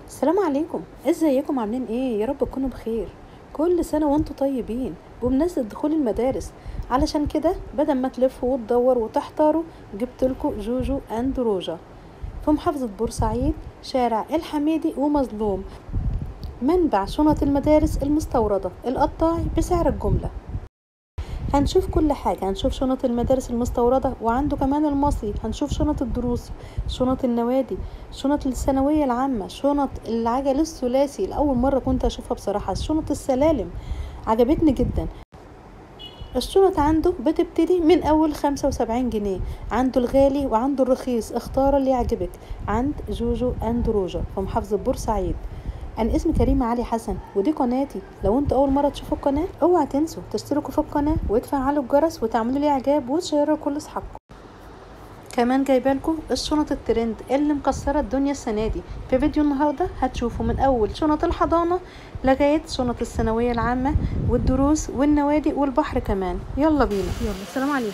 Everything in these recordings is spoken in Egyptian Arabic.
السلام عليكم ازيكم عاملين ايه يا رب تكونوا بخير كل سنة وانتم طيبين بمناسبة دخول المدارس علشان كده بدل ما تلفوا وتدوروا وتحتاروا جبت لكم جوجو اند روجا في محافظة بورسعيد شارع الحميدي ومظلوم منبع شنط المدارس المستوردة القطاعي بسعر الجملة هنشوف كل حاجة هنشوف شنط المدارس المستوردة وعنده كمان المصري هنشوف شنط الدروس شنط النوادي شنط الثانوية العامة شنط العجل الثلاثي لأول مرة كنت أشوفها بصراحة شنط السلالم عجبتني جدا الشنط عنده بتبتدي من أول خمسة وسبعين جنيه عنده الغالي وعنده الرخيص اختار اللي يعجبك عند جوجو أند روجا في محافظة بورسعيد أنا اسمي كريمة علي حسن ودي قناتي لو انتوا أول مرة تشوفوا القناة اوعى تنسوا تشتركوا في القناة وتفعلوا الجرس وتعملوا لي إعجاب وتشيروا لكل أصحابكم كمان جايبالكم الشنط الترند اللي مكسرة الدنيا السنة دي في فيديو النهاردة هتشوفوا من أول شنط الحضانة لغاية شنط الثانوية العامة والدروس والنوادي والبحر كمان يلا بينا يلا السلام عليكم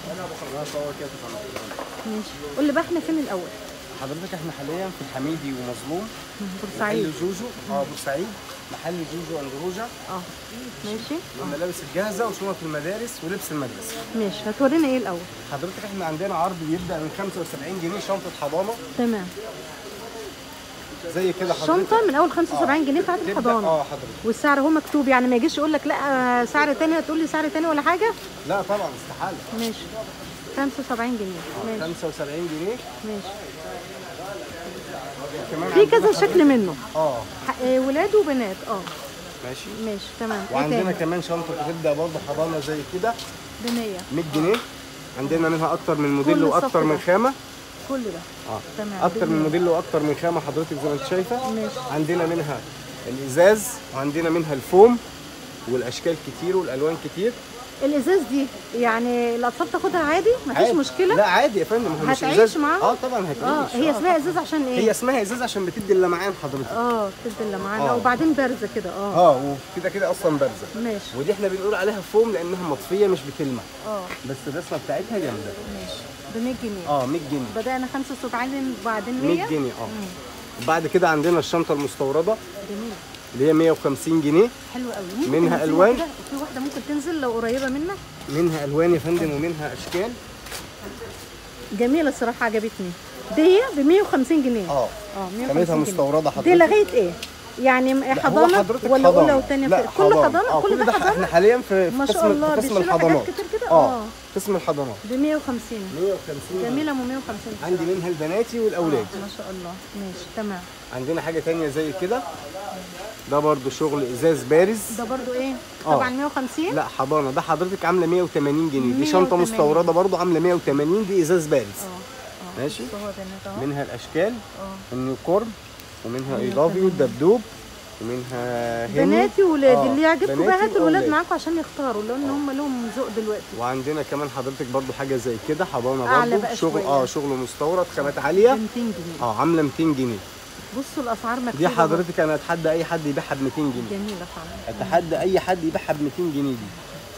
ماشي قول لي بقى احنا فين الأول حضرتك احنا حاليا في الحميدي ومظلوم بورسعيد محل جوجو اه بورسعيد محل جوجو اند روجا اه ماشي الملابس الجاهزه وشنط المدارس ولبس المدرسه ماشي هتورينا ايه الأول حضرتك احنا عندنا عرض بيبدا من 75 جنيه شنطه حضانه تمام زي كده حضرتك شنطة من أول 75 جنيه بتاعت تبدا الحضانة اه حضرتك والسعر هو مكتوب يعني ما يجيش يقول لك لا سعر تاني هتقول لي سعر تاني ولا حاجة لا طبعا استحاله ماشي 75 جنيه ماشي 75 جنيه ماشي كمان في عندنا كذا شكل حضرتك- منه اه ح- آه، ولاد وبنات اه ماشي ماشي تمام ايه وعندنا تاني كمان شنطه بتبدا برضه حضانه زي كده ب 100 100 جنيه عندنا منها اكتر من كل موديل الصف واكتر من ده. خامه كل ده اه تمام اكتر من بالمية. موديل واكتر من خامه حضرتك زي ما انت شايفه ماشي. عندنا منها الازاز وعندنا منها الفوم والاشكال كتير والالوان كتير الازاز دي يعني الاطفال تاخدها عادي مفيش عادي. مشكله لا عادي يا فندم هو مش هتعيش ازاز معاهم؟ اه طبعا اه هتعيش هي اسمها ازاز عشان هي ايه اسمها ازاز عشان بتدي اللمعان حضرتك اه بتدي اللي معانا آه. وبعدين بارزه كده اه اه وكده كده اصلا بارزه ماشي ودي احنا بنقول عليها فوم لانها مطفيه مش بتلمع اه بس الرسمه بتاعتها جامده ماشي ب 100 جنيه اه 100 جنيه بدانا 75 وبعدين 100 100 جنيه اه وبعد كده عندنا الشنطه المستورده جميل اللي هي 150 جنيه حلو قوي ممكن منها ننزلها ألوان؟ كده؟ وفي واحده ممكن تنزل لو قريبه منك منها الوان يا فندم ومنها اشكال جميله الصراحه عجبتني دي ب 150 جنيه اه اه 150 خامتها جنيه. مستورده حضرتك دي لغايه ايه يعني م- لا، هو حضانه حضرتك ولا اولى حضانة. وثانيه لا كله حضانه آه، كل ده احنا حضانه حاليا في ما في شاء قسم الله في قسم بيشيلوا حاجات الحضانات كتير كده اه اه قسم الحضانات ب 150 150 جميله ام 150 عندي منها البناتي والاولاد آه، ما شاء الله ماشي تمام عندنا حاجه تانية زي كده ده برضو شغل ازاز بارز ده برضو ايه آه. طبعا 150 لا حضانه ده حضرتك عامله 180 جنيه دي 180. شنطه مستورده برضو عامله 180 دي ازاز بارز اه اه ماشي. بص هو بنات اهو منها الاشكال اه النيوكورن ومنها ايضافي والدبدوب ومنها هني بناتي وولادي آه، اللي يعجبكم بقى بناتي هاتوا الولاد وأولادي. معاكم عشان يختاروا لان هم لهم ذوق دلوقتي وعندنا كمان حضرتك برضو حاجه زي كده حضانه أعلى برضو بقى شغل شوية. اه شغل مستورد خامات ب عاليه 200 جنيه اه عامله 200 جنيه بصوا الاسعار مكتوبه دي حضرتك انا اتحدى اي حد يبيعها ب 200 جنيه جميله فعلا اتحدى اي حد يبيعها ب 200 جنيه دي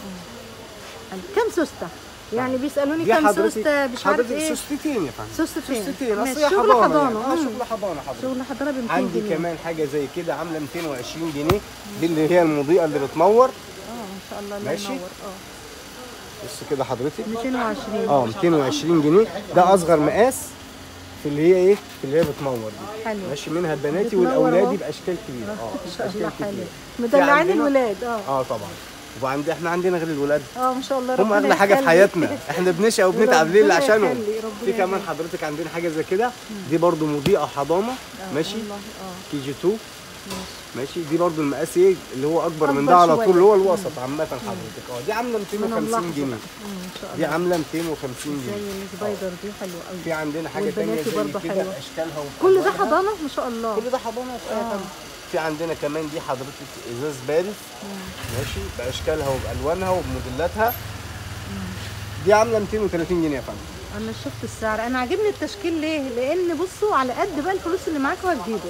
كم سوسته يعني بيسالوني دي كم حضرتك سوسته مش عارف حضرتك ايه سوستتين يا فندم سوستتين سوستتين ماشي. اصل هي شغل حضانه حضانه يعني. اه مم. شغل حضانه حضرتك شغل حضانه ب 200 عندي جنيه كمان حاجه زي كده عامله 220 جنيه دي اللي هي المضيئه اللي بتنور اه ما شاء الله الله ماشي. ينور اه بص كده حضرتك 220 اه 220 جنيه ده اصغر مقاس في اللي هي ايه في اللي هي بتنور دي حلو ماشي منها البناتي بتنور أهو. والاولادي باشكال كبيره اه ما شاء الله اشكال حلو كتير مدلعين عندنا- الولاد اه اه طبعا وعندي احنا عندنا غير الولاد اه ما شاء الله هم ربنا اغلى حاجه في يخلي. حياتنا احنا بنشقى وبنتعب ليه اللي ربنا عشانهم يخلي، ربنا في كمان يخلي. حضرتك عندنا حاجه زي كده دي برضو مضيئه حضانه آه، ماشي والله اه كي جي 2 ماشي ماشي دي برضو المقاس ايه اللي هو اكبر من أكبر ده على شوية. طول اللي هو الوسط عامه حضرتك اه دي عامله من 250 اللحظة جنيه بقى. مم، ان شاء دي الله عامله 250 زي جنيه السبايدر دي حلوه قوي في عندنا حاجه تانية والبناتي زي برضو كده حلوة. اشكالها كل ده وألوانها. حضانه ما شاء الله كل ده حضانه في آه. في عندنا كمان دي حضرتك ازاز بارز ماشي باشكالها وبالوانها وبموديلاتها دي عامله 230 جنيه يا فندم انا شفت السعر انا عاجبني التشكيل ليه لان بصوا على قد بقى الفلوس اللي معاكوا هتجيبوا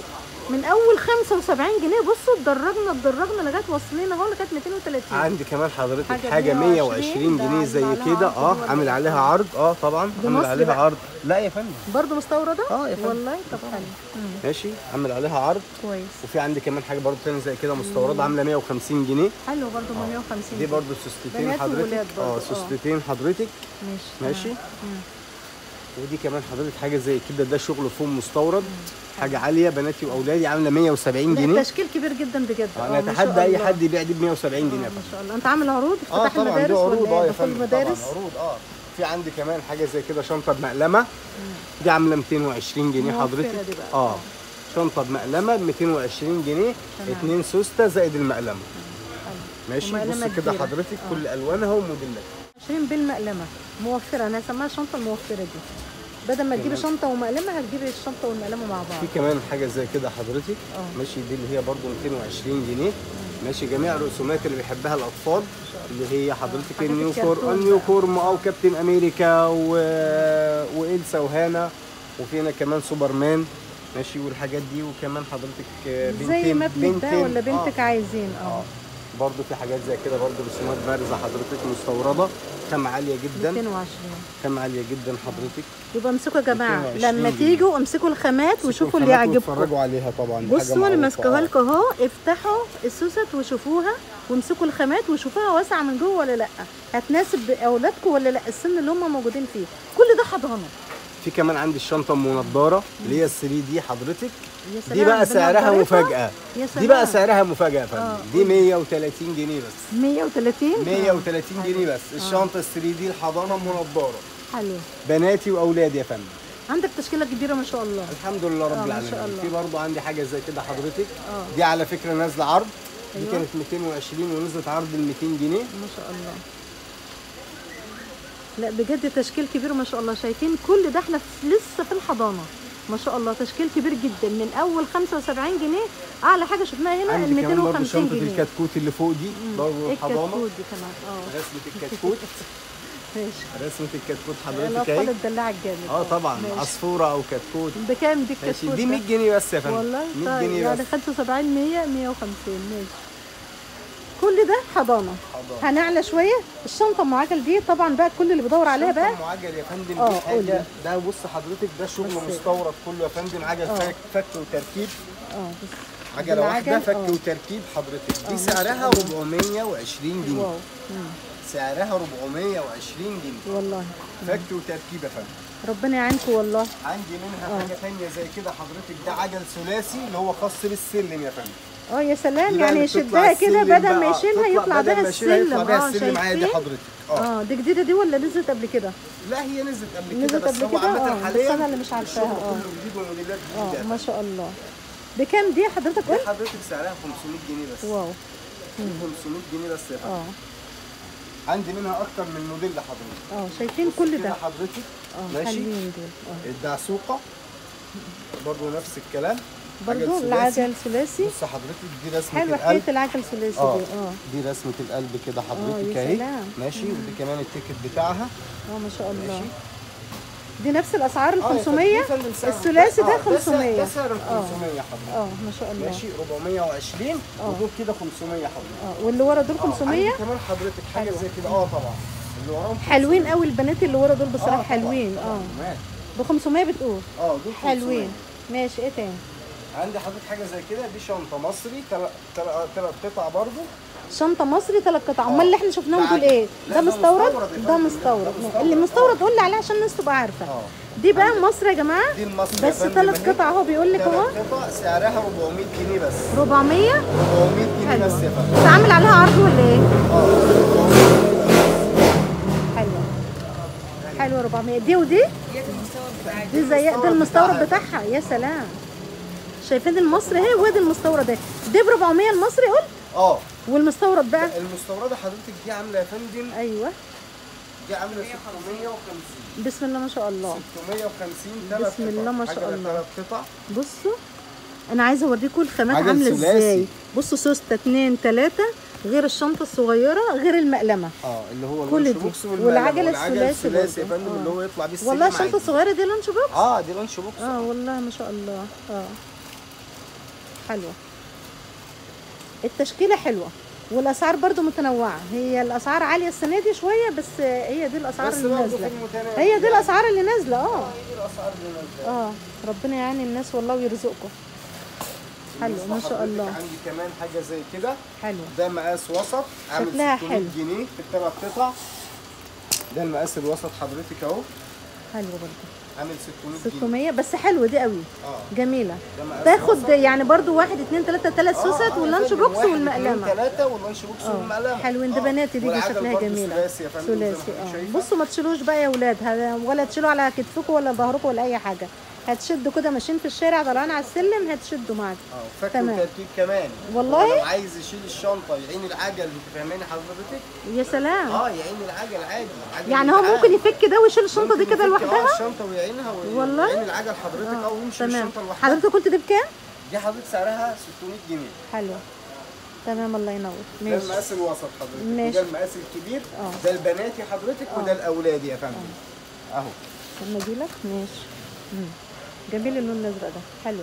من اول 75 جنيه بصوا اتدرجنا اتدرجنا لغايه وصلنا اهو لغايه 230 عندي كمان حضرتك حاجة حاجه 120 120 ده جنيه زي عامل عليها كده عرض اه ولا عامل إيه؟ عليها عرض اه طبعا عامل بمصري عليها بقى؟ عرض لا يا فندم برضه مستورده اه يا فندم. والله طب حلو مم. ماشي عامل عليها عرض كويس وفي عندي كمان حاجه برضو تاني زي كده مستورده عامله 150 جنيه حلو برضه 150 دي برضو سوستتين بنات حضرتك وولاد برضو، اه آه. سوستتين حضرتك ماشي ماشي مم. ودي كمان حضرتك حاجه زي كده ده شغل فوم مستورد حاجه عاليه بناتي واولادي عامله 170 لا جنيه تشكيل كبير جدا بجد انا آه، ما شاء اتحدى اي الله. حد يبيع دي ب 170 جنيه آه، يا ما فندم شاء الله انت عامل عروض اه افتتاح طبعا دي المدارس عروض ولا اه ايه يا دخول فندم المدارس طبعا عروض اه في عندي كمان حاجه زي كده شنطه بمقلمه دي عامله 220 جنيه موفرة حضرتك دي بقى. اه شنطه بمقلمه ب 220 جنيه اتنين سوسته زائد المقلمه ماشي ومقلمة بص كده كبيرة. حضرتك كل الوانها وموديلاتها 20 بالمقلمه موفره انا هسميها الشنطه الموفره دي بدل ما تجيبي شنطه ومقلمه هتجيبي الشنطه والمقلمه مع بعض في كمان حاجه زي كده حضرتك اه. ماشي دي اللي هي برضو 220 جنيه ماشي جميع الرسومات اللي بيحبها الاطفال اللي هي حضرتك حاجات النيو الكرتون كور بقى. النيو كورم او كابتن امريكا و... والسا وهانا وفي هنا كمان سوبرمان ماشي والحاجات دي وكمان حضرتك آه، زي بنتين ما ابنك ده بنتين. ولا بنتك اه. عايزين اه اه برضو في حاجات زي كده برضو رسومات بارزه حضرتك مستورده خامه عاليه جدا 220 خامه عاليه جدا حضرتك يبقى امسكوا يا جماعه 220 لما جنيه. تيجوا امسكوا الخامات وشوفوا اللي الخامات يعجبكم واتفرجوا عليها طبعا دي حاجة بصوا انا معروفة. ماسكاها اه. لكم اهو افتحوا السوست وشوفوها وامسكوا الخامات وشوفوها واسعه من جوه ولا لا هتناسب اولادكم ولا لا السن اللي هم موجودين فيه كل ده حضانه في كمان عندي الشنطه ام نضاره اللي هي ال 3 دي حضرتك يا دي بقى سعرها بالنضارتها. مفاجاه يا دي سلام. بقى سعرها مفاجاه يا اه. فندم دي 130 جنيه بس 130 130 جنيه بس الشنطه ال 3 دي الحضانه ام نضاره حلو بناتي واولادي يا فندم عندك تشكيله كبيره ما شاء الله الحمد لله اه، رب ما العالمين شاء الله. في برضه عندي حاجه زي كده حضرتك اه. دي على فكره نازله عرض دي ايوه. كانت 220 ونزلت عرض ال 200 جنيه ما شاء الله لا بجد تشكيل كبير ما شاء الله شايفين كل ده احنا في- لسه في الحضانه ما شاء الله تشكيل كبير جدا من اول 75 جنيه اعلى حاجه شفناها هنا ال عندي كمان برضه 250 شنطه جنيه الكتكوت اللي فوق دي برضه ايه الحضانه الكتكوت دي كمان اه رسمه الكتكوت ماشي رسمه الكتكوت حضرتك الاطفال اهي الدلع الجامد اه طبعا ماشي. عصفوره او كتكوت بكام دي ماشي الكتكوت دي ده؟ 100 جنيه بس يا فندم والله 100 طيب جنيه يعني بس 75 100 150 ماشي كل ده حضانه حضانة. هنعلى شويه الشنطه ام عجل دي طبعا بقى كل اللي بدور عليها بقى شنطة معجل يا فندم اه، دي قولي. حاجه ده بص حضرتك ده شغل بص. مستورد كله يا فندم عجل اه. فك فك وتركيب اه بس عجله واحده بالعجل، فك اه. وتركيب حضرتك اه، دي ما شاء سعرها الله. 420 جنيه واو مم. سعرها 420 جنيه والله فك وتركيب يا فندم ربنا يعينكم والله عندي منها اه. حاجه ثانيه زي كده حضرتك ده عجل ثلاثي اللي هو خاص بالسلم يا فندم اه يا سلام دي بقى يعني اللي بتطلع يشدها كده السلم بدل ما بقى. يشيلها يطلع بدل بها ما يشيلها السلم يطلع بها اه السلم عادي شايفين حضرتك اه اه دي جديده دي ولا نزلت قبل كده لا هي نزلت قبل كده نزلت بس قبل هو كده؟ عامة اه، بس حاليا أنا اللي مش عارفاها، الشغل اه. كله جديد وموديلات اه جديده ما شاء الله بكام دي حضرتك دي قلت حضرتك سعرها 500 جنيه بس واو 500 جنيه بس يا فندم اه عندي منها اكتر من موديل لحضرتك اه شايفين بص كل كده ده حضرتك اه ماشي حلوين دول اه الدعسوقه برضو نفس الكلام برضو عجل ثلاثي. العجل ثلاثي بص حضرتك دي رسمه حلوه القلب حكايه العجل ثلاثي اه دي اه دي رسمه القلب كده اه، حضرتك يا اهي سلام. ماشي ودي كمان التيكت بتاعها اه ما شاء الله ماشي دي نفس الاسعار ال اه يا 500 فندم، دي فندم سعر- الثلاثي ده اه، سعر- 500 ده سعر ال اه 500 حضرتك اه ما شاء الله ماشي 420 ودول كده 500 حضرتك اه واللي ورا دول اه، عندي 500 كمان حضرتك حاجه حلوة. زي كده اه طبعا اللي وراهم حلوين قوي البنات اللي ورا دول بصراحه طبعاً، حلوين طبعاً، اه ماشي. ب 500 بتقول اه دول 500. حلوين ماشي ايه تاني عندي حضرتك حاجه زي كده دي شنطه مصري ثلاث قطع برضو شنطه مصري ثلاث قطع امال اللي احنا شفناهم ده دول عجل. ايه لا، ده ده مستورد مستورد يا ده فندم. مستورد ده مستورد. اللي مستورد قول لي عليه عشان الناس تبقى عارفه اه دي بقى مصر يا جماعه دي المصري يا بس فندم ثلاث اهي. قطع اهو بيقول لك اهو تلات قطع سعرها 400 جنيه بس 400 400 جنيه حلوه بس يا فندم انت عامل عليها عرض ولا ايه اه حلوه حلوه 400 دي ودي دي زي ده المستورد بتاعها يا سلام شايفين المصري اهي وادي المستورد اهي دي ب 400 المصري قول اه والمستورد بقى المستورده حضرتك دي عامله يا فندم ايوه دي عامله 650 بسم الله ما شاء الله 650 ثلاث بسم الله ما شاء الله. ثلاث قطع بصوا انا عايزه اوريكم الخامات عجل عامله ثلاثي. ازاي بصوا سوسته اتنين تلاته غير الشنطه الصغيره غير المقلمه اه اللي هو كل اللانش دي. بوكس والمقلم. والعجل والعجل الثلاثي الثلاثي يا برضه. فندم آه. اللي هو يطلع بيه السلم والله الشنطه عادي. الصغيره دي لانش بوكس اه دي لانش بوكس اه والله ما شاء الله اه حلوه التشكيله حلوه والاسعار برضو متنوعه هي الاسعار عاليه السنه دي شويه بس هي دي الاسعار بس اللي برضه نازله في المتناول هي دي الاسعار اللي نازله اه اه هي دي الاسعار اللي نازله اه ربنا يعين الناس والله ويرزقكم حلو بالنسبة ما شاء حضرتك الله عندي كمان حاجه زي كده حلو ده مقاس وسط عامل شكلها 600 حلو. جنيه في الثلاث قطع ده المقاس الوسط حضرتك اهو حلو برضو عامل 600 جنيه 600 بس حلوه دي قوي اه جميله ده مقاس تاخد وسط. يعني برضو واحد اتنين تلاته تلات سوست واللانش بوكس والمقلمه ثلاثة واللانش بوكس اه والمقلمة حلوين ده آه. بناتي دي دي والعجل شكلها برضه جميله ثلاثي يا فندم زي ما ثلاثي حضرتك اه شايفة. بصوا ما تشيلوش بقى يا ولاد هذا- ولا تشيلوا على كتفكم ولا ظهركم ولا اي حاجه هتشدوا كده ماشيين في الشارع طالعين على السلم هتشدوا معاك اه فك تمام. وتركيب كمان والله؟ هو لو عايز يشيل الشنطة يعين العجل انت فاهماني حضرتك؟ يا سلام اه يعين العجل عادي العجل يعني هو بيتعاد. ممكن يفك ده ويشيل الشنطه دي ممكن كده يفك اه لوحدها الشنطة ويعينها والله؟ ويعين العجل حضرتك اه ويمشي تمام الشنطة لوحدها حضرتك قلت دي بكام دي حضرتك سعرها 600 جنيه حلو تمام الله ينور ده ماشي المقاس الوسط حضرتك ماشي. وده المقاس الكبير اه. ده البناتي حضرتك وده الاولادي يا فندم اهو لما اجيلك ماشي مم. جميل اللون الازرق ده حلوه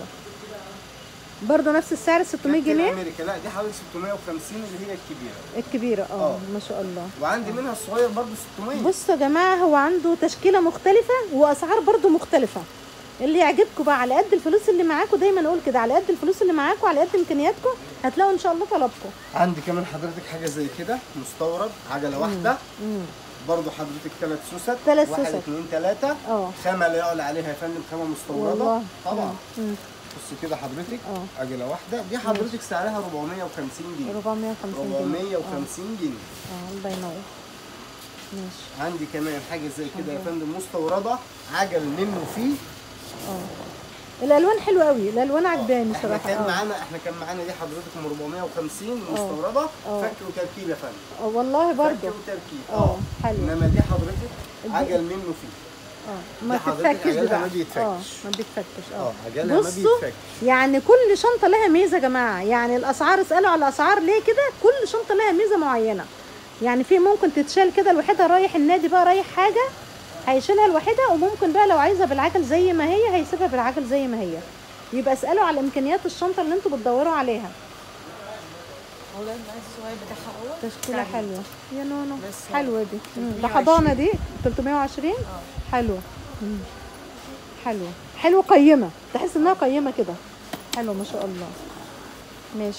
برضه نفس السعر 600 كابتن جنيه امريكا لا دي حوالي 650 اللي هي الكبيره الكبيره اه اه. ما شاء الله وعندي منها الصغير برضه 600 بصوا يا جماعه هو عنده تشكيله مختلفه واسعار برضو مختلفه اللي يعجبكم بقى على قد الفلوس اللي معاكم دايما اقول كده على قد الفلوس اللي معاكم على قد امكانياتكم هتلاقوا ان شاء الله طلبكم عندي كمان حضرتك حاجه زي كده مستورد عجله واحده امم برضه حضرتك ثلاث سوست تلات واحد سوست. اثنين ثلاثه اه خامه لا يعلى عليها يا فندم خامه مستورده والله طبعا مم. بص كده حضرتك اه. عجله واحده دي حضرتك سعرها 450 جنيه 450 جنيه 450 جنيه اه الله ينور ماشي عندي كمان حاجه زي كده يا فندم مستورده عجل منه فيه اه الالوان حلوه قوي الالوان عجباني احنا صراحه كان اه معانا احنا كان معانا دي حضرتك من 450 مستورده اه. فك وتركيب يا فندم اه والله فك برضو وتركيب اه حلو انما دي حضرتك دي- عجل منه فيه اه ما ده حضرتك تتفكش دي عجلها بقى ما بيتفكش. اه ما بيتفكش اه اه عجلها ما بصوا بيتفكش يعني كل شنطه لها ميزه يا جماعه يعني الاسعار اسالوا على الاسعار ليه كده كل شنطه لها ميزه معينه يعني في ممكن تتشال كده لوحدها رايح النادي بقى رايح حاجه هيشيلها لوحدها وممكن بقى لو عايزها بالعجل زي ما هي هيسيبها بالعجل زي ما هي يبقى اسالوا على امكانيات الشنطه اللي انتوا بتدوروا عليها والله المقاس الصغير بتاعها هو تشكيله حلوه يا نونو بس حلوه دي مم. ده 320. حضانه دي 320 حلوه مم. حلوه حلوه قيمه تحس انها قيمه كده حلوه ما شاء الله ماشي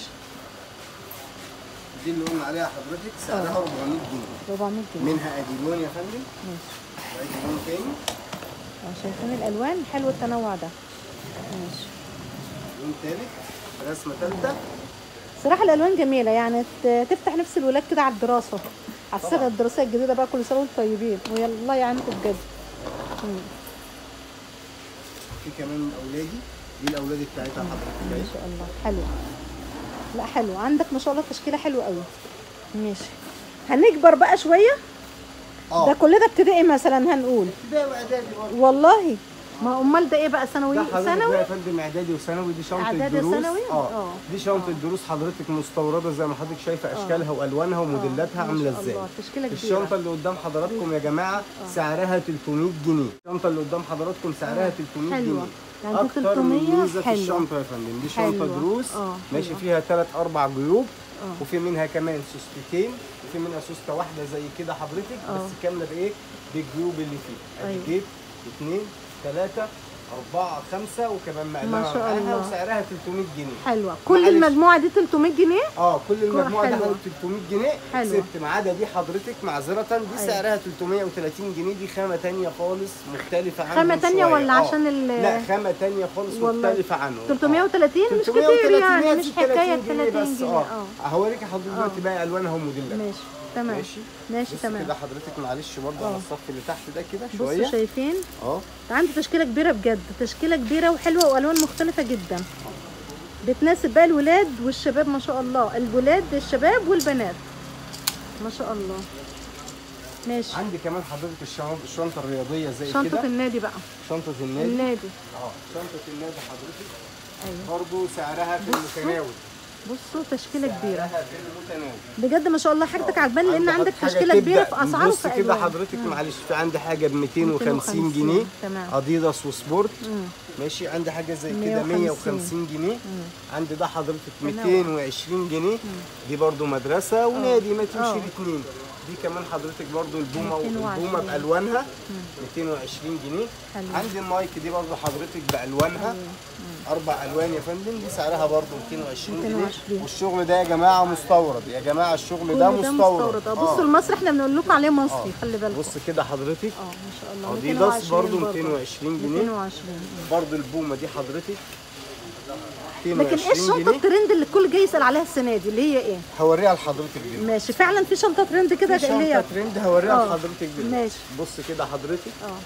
دي اللي قلنا عليها حضرتك سعرها 400 جنيه 400 جنيه منها اديلون يا فندم ماشي واديلون تاني اه شايفين الالوان حلو التنوع ده ماشي لون تالت رسمه ثالثه صراحه الالوان جميله يعني ت- تفتح نفس الولاد كده على الدراسه على السنه طبعا. الدراسيه الجديده بقى كل سنه وانتم طيبين ويا الله يعينكم بجد مم. في كمان اولادي دي الاولادي بتاعتها حضرتك ما اهي شاء الله حلو لا حلو عندك ما شاء الله تشكيله حلوه قوي ماشي هنكبر بقى شويه ده اه كل ده ابتدائي مثلا هنقول ابتدائي واعدادي برضه والله ما امال ده ايه بقى ثانوي ده حضرتك ثانوي بقى يا فندم اعدادي وثانوي دي شنطه إعدادي الدروس وثانوي؟ اه آه. دي شنطه الدروس حضرتك مستورده زي ما حضرتك شايفه اشكالها والوانها وموديلاتها ما عامله شاء ازاي الله، تشكيلة كبيرة. الشنطه اللي قدام حضراتكم يا جماعه سعرها 300 جنيه الشنطه اللي قدام حضراتكم سعرها 300 حلوة. جنيه يعني دي اكتر 300 من ميزه في حلوة. الشنطه يا فندم دي شنطه حلوة. دروس آه، ماشي حلوة. فيها ثلاث اربع جيوب آه. وفي منها كمان سوستتين وفي منها سوسته واحده زي كده حضرتك آه. بس كامله بايه بالجيوب اللي فيه ادي أيوة. جيب اثنين ثلاثه أربعة خمسة وكمان مقلمة ما شاء معاها الله. وسعرها 300 جنيه حلوه كل معلش. المجموعه دي 300 جنيه اه كل المجموعة دي حلوة. حوالي 300 جنيه حلوة. كسبت ما عدا دي حضرتك معذرة دي أيوة. سعرها 330 جنيه دي خامة تانية خالص مختلفة عنهم خامة تانية شوية. ولا آه. عشان ال- لا خامة تانية خالص والله. مختلفة عنهم آه. 330 مش كتير 330 يعني هي مش 30 حكايه جنيه 30 بس جنيه اه اه هوريك حضرتك دلوقتي بقى الوانها وموديلاتها ماشي تمام ماشي ماشي بص تمام كده حضرتك معلش برضه على آه. الصف اللي تحت ده كده بصوا شوية شايفين اه ده عنده تشكيله كبيره بجد تشكيله كبيره وحلوه والوان مختلفه جدا بتناسب بقى الولاد والشباب ما شاء الله الولاد الشباب والبنات ما شاء الله ماشي عندي كمان حضرتك الشنطة الشنطة الرياضية زي شنطه كده النادي بقى شنطة النادي النادي اه شنطة النادي حضرتك ايوه برضه سعرها في بصوا. المتناول بصوا تشكيله كبيره سعرها في المتناول بجد ما شاء الله حاجتك عجباني لان عندك حاجة تشكيله تبدأ- كبيره في اسعاره بص في كده ألوان. حضرتك معلش في عندي حاجه ب 250 250 جنيه تمام. اديداس وسبورت مم. ماشي عندي حاجه زي كده 150 150 جنيه عندي ده حضرتك تنوع. 220 جنيه دي برضو مدرسه ونادي ما تمشي آه. الاثنين دي كمان حضرتك برضو البومه 220. البومه بالوانها 220 جنيه حلو. عندي المايك دي برضو حضرتك بالوانها اربع الوان يا فندم دي سعرها برضو 220 جنيه 220. والشغل ده يا جماعه مستورد يا جماعه الشغل كل ده ده مستورد مستورد آه، بصوا المصري احنا بنقول لكم عليه مصري خلي بالكم بص كده حضرتك اه ما شاء الله اديداس 220 برضو برضو. 220 جنيه 220 برضو البومه دي حضرتك لكن ايه 220 الشنطه جنيه الترند اللي الكل جاي يسال عليها السنه دي اللي هي ايه هوريها لحضرتك دي ماشي فعلا في شنطه ترند كده في اللي هي شنطه ترند هوريها آه. لحضرتك دي ماشي. بص كده حضرتك اه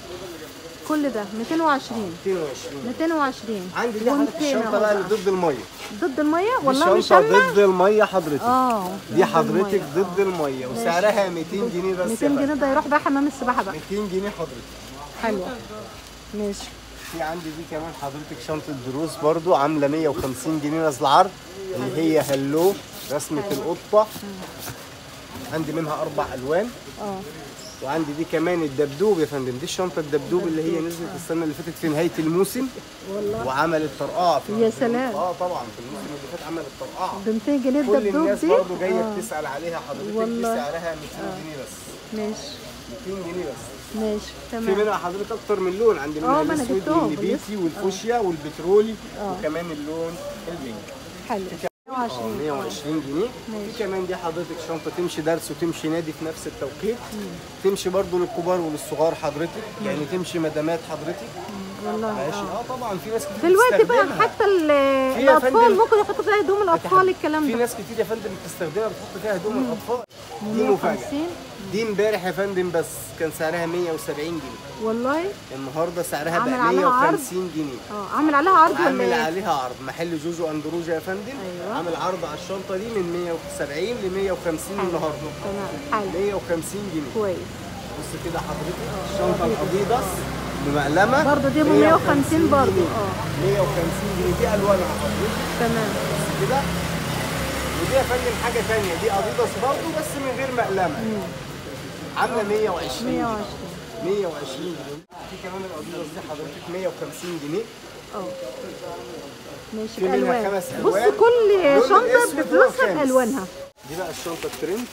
كل ده 220 220 220 عندي دي حضرتك ومتين الشنطه أهو بقى بقى. اللي ضد الميه ضد الميه دي والله شنطه مشمع ضد الميه حضرتك اه دي ضد حضرتك المية. ضد الميه وسعرها 200 جنيه بس 200 يا جنيه فندم. ده يروح بقى حمام السباحه بقى 200 جنيه حضرتك حلوه ماشي في عندي دي كمان حضرتك شنطه دروس برضو عامله 150 جنيه نازله عرض اللي هي هلو رسمه القطه عندي منها اربع الوان اه وعندي دي كمان الدبدوب يا فندم دي الشنطه الدبدوب اللي هي نزلت السنه اللي فاتت في نهايه الموسم والله وعملت طرقعه في يا سلام. اه طبعا في الموسم اللي فات عملت طرقعه ب 200 جنيه كل الدبدوب الناس دي برضه جايه آه. بتسال عليها حضرتك دي والله. سعرها 200 جنيه بس ماشي 200 جنيه بس ماشي في تمام منها حضرتك اكتر من لون عندي آه، منها ما أنا الاسود جبتهم، والنبيتي والفوشيا والبترولي آه. وكمان اللون البينك حلو اه 120 120 جنيه في كمان دي حضرتك شنطه تمشي درس وتمشي نادي في نفس التوقيت تمشي برضو للكبار وللصغار حضرتك يعني تمشي مدامات حضرتك والله ماشي اه اه طبعا في ناس كتير دلوقتي بقى بتستخدمها. حتى ال- في يا الاطفال فندم- ممكن يحطوا فيها هدوم الاطفال الكلام في ده ناس كتير يا فندم بتستخدمها بتحط فيها هدوم الاطفال دي مفاجاه 150 دي امبارح يا فندم بس كان سعرها 170 جنيه والله النهارده سعرها عامل بقى عليها عرض؟ 150 جنيه اه عامل عليها عرض ولا عامل ايه؟ عليها عرض محل جوجو اندروجا يا فندم أيوة. عامل عرض على الشنطه دي من 170 ل 150 النهارده تمام حلو 150 جنيه كويس بص كده حضرتك الشنطه الاديداس بمقلمه برضه دي ب 150 برضه اه 150 جنيه دي الوانها حضرتك تمام بس كده ودي يا فندم حاجه ثانيه دي اديداس برضه بس من غير مقلمه عامله 120 جنيه 120 120 جنيه في كمان الاديداس دي حضرتك 150 جنيه اه ماشي في منها بالوان خمس بص ألوان. كل لون شنطه الأسود هو بفلوسها الخامس. بالوانها دي بقى الشنطه الترند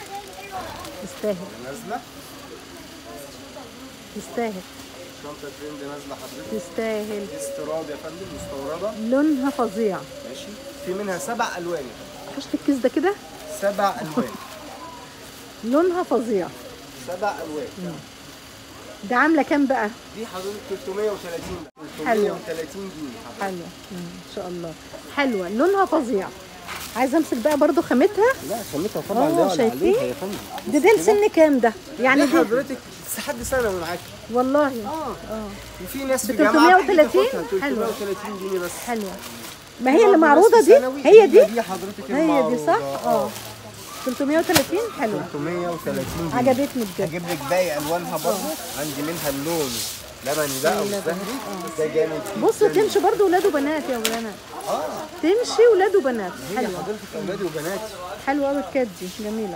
تستاهل نازله تستاهل الشنطه الترند نازله حضرتك تستاهل دي استيراد يا فندم مستورده لونها فظيع ماشي في منها سبع الوان حشت الكيس ده كده سبع الوان لونها فظيع سبع الوان ده عامله كام بقى دي حضرتك 330 حلو. 330 جنيه حضرتك. حلوه مم، ان شاء الله حلوه لونها فظيع عايزه امسك بقى برضو خامتها لا خامتها طبعا آه، لا ولا شايفين؟ عليها يا فندم ده ده لسن كام ده يعني دي دي حضرتك لحد ثانوي معاكي والله اه اه وفي ناس في ب جامعه 330 بتاخدها حلوة. 330 جنيه بس حلوه ما هي اللي برضه معروضه ناس في دي ثانوي، هي دي دي حضرتك هي دي المعروضة. صح اه 330 حلوه 330 جنيه عجبتني بجد هجيب لك باقي الوانها برضه عندي منها اللون لبني ده او الزهري ده جامد بصوا جداً. تمشي برضو ولاد وبنات يا بنات اه تمشي ولاد وبنات هي حلوه حضرتك اولادي وبناتي حلوه قوي الكات دي جميله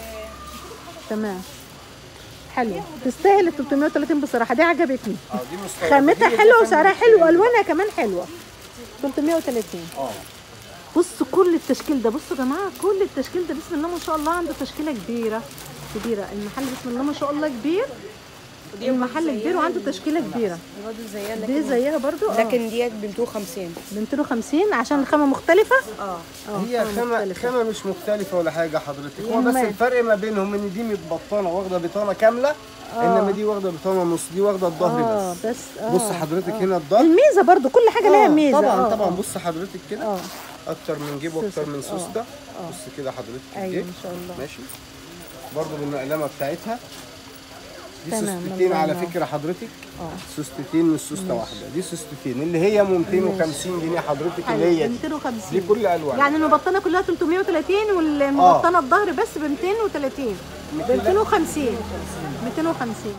تمام حلوه تستاهل ال 330 بصراحه دي عجبتني اه دي مستورده خامتها هي دي حلوه يا وسعرها فندم حلو والوانها كمان حلوه 330 اه بصوا كل التشكيل ده بصوا يا جماعه كل التشكيل ده بسم الله ما شاء الله عنده تشكيله كبيره كبيره المحل بسم الله ما شاء الله كبير المحل كبير وعنده تشكيله كبيره دي برضه زيها دي لكن زيها برضو اه لكن ديت ب 250 ب 250 عشان الخامه مختلفه اه اه هي خامة مختلفة. خامة مش مختلفة ولا حاجة حضرتك هو بس أمال. الفرق ما بينهم ان دي متبطنة واخدة بطانة كاملة انما دي واخدة بطانة نص دي واخدة الظهر اه بس بس اه بص حضرتك هنا الظهر الميزه برضو كل حاجه لها آه، ميزه طبعا آه، طبعا آه. بص حضرتك كده اه اكتر من جيب واكتر من سوستة. سوسته بص كده حضرتك ايوه الجيب ان شاء الله ماشي برضو بالمقلمة بتاعتها دي تمام، سوستتين الله على ينور. فكرة حضرتك اه سوستتين مش سوستة واحدة دي سوستتين اللي هي م 250 جنيه حضرتك حلو اللي هي دي 250 دي كل الوان يعني المبطنه كلها 330 والمبطنه الظهر بس ب 230 ب 250 250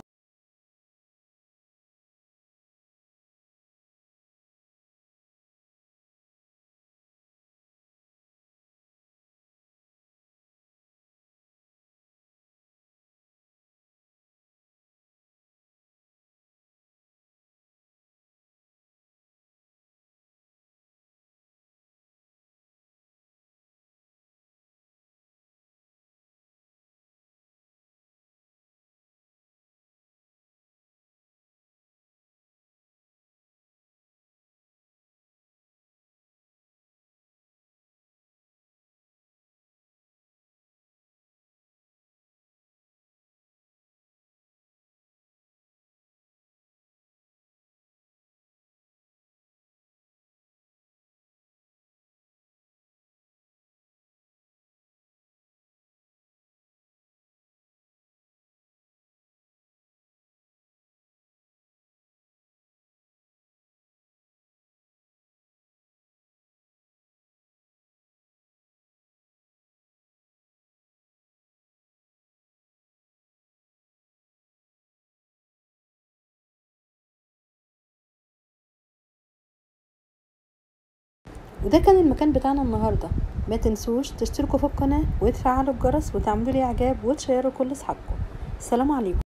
وده كان المكان بتاعنا النهارده ما تنسوش تشتركوا في القناه وتفعلوا الجرس وتعملوا لي اعجاب وتشيروا كل اصحابكم السلام عليكم